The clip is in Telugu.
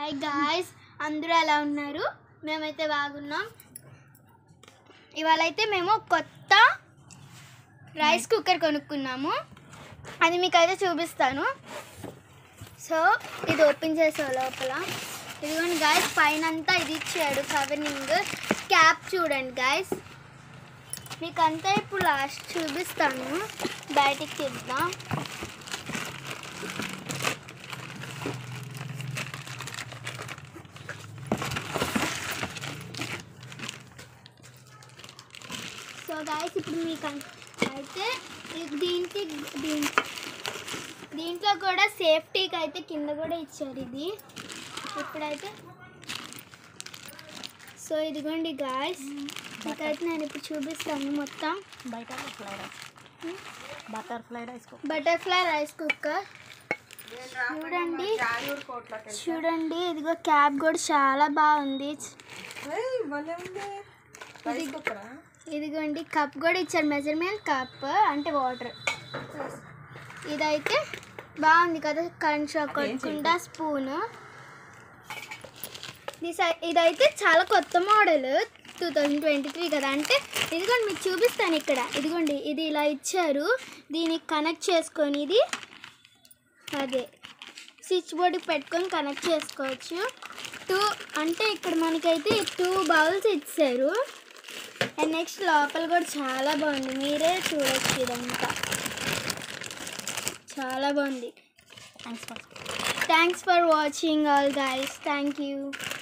హాయ్ గాయస్ అందరూ ఎలా ఉన్నారు మేమైతే బాగున్నాం ఇవాళ అయితే మేము కొత్త రైస్ కుక్కర్ కొనుక్కున్నాము అది మీకు అయితే చూపిస్తాను సో ఇది ఓపెన్ చేసే లోపల ఇదిగోండి గాయస్ పైన అంతా ఇది ఇచ్చాడు కవరింగ్ క్యాప్ చూడండి గాయస్ మీకు అంతా ఇప్పుడు లాస్ట్ చూపిస్తాను బయటికి తీద్దాం సో గాయస్ ఇప్పుడు మీకు అన్- అయితే ఇది దీనికి దీని దీంట్లో కూడా సేఫ్టీకి అయితే కింద కూడా ఇచ్చారు ఇది ఇప్పుడైతే సో ఇదిగోండి గాయస్ మీకైతే నేను ఇప్పుడు చూపిస్తాను మొత్తం butterfly rice butterfly rice butterfly rice cooker చూడండి చూడండి ఇదిగో క్యాప్ కూడా చాలా బాగుంది ఇదిగోండి కప్ కూడా ఇచ్చారు మెజర్మెంట్ కప్ అంటే వాటర్ ఇదైతే బాగుంది కదా కరెంట్ షాక్ కొట్టకుండా స్పూన్ ఇదైతే చాలా కొత్త model two thousand twenty three కదా అంటే ఇదిగోండి మీకు చూపిస్తాను ఇక్కడ ఇదిగోండి ఇది ఇలా ఇచ్చారు దీనికి కనెక్ట్ చేసుకొని ఇది అదే స్విచ్ బోర్డుకి పెట్టుకొని కనెక్ట్ చేసుకోవచ్చు టూ అంటే ఇక్కడ మనకైతే టూ బౌల్స్ ఇచ్చారు అండ్ నెక్స్ట్ లోపల కూడా చాలా బాగుంది మీరే చూడొచ్చు ఇదంతా చాలా బాగుంది thanks for thanks for watching all guys thank you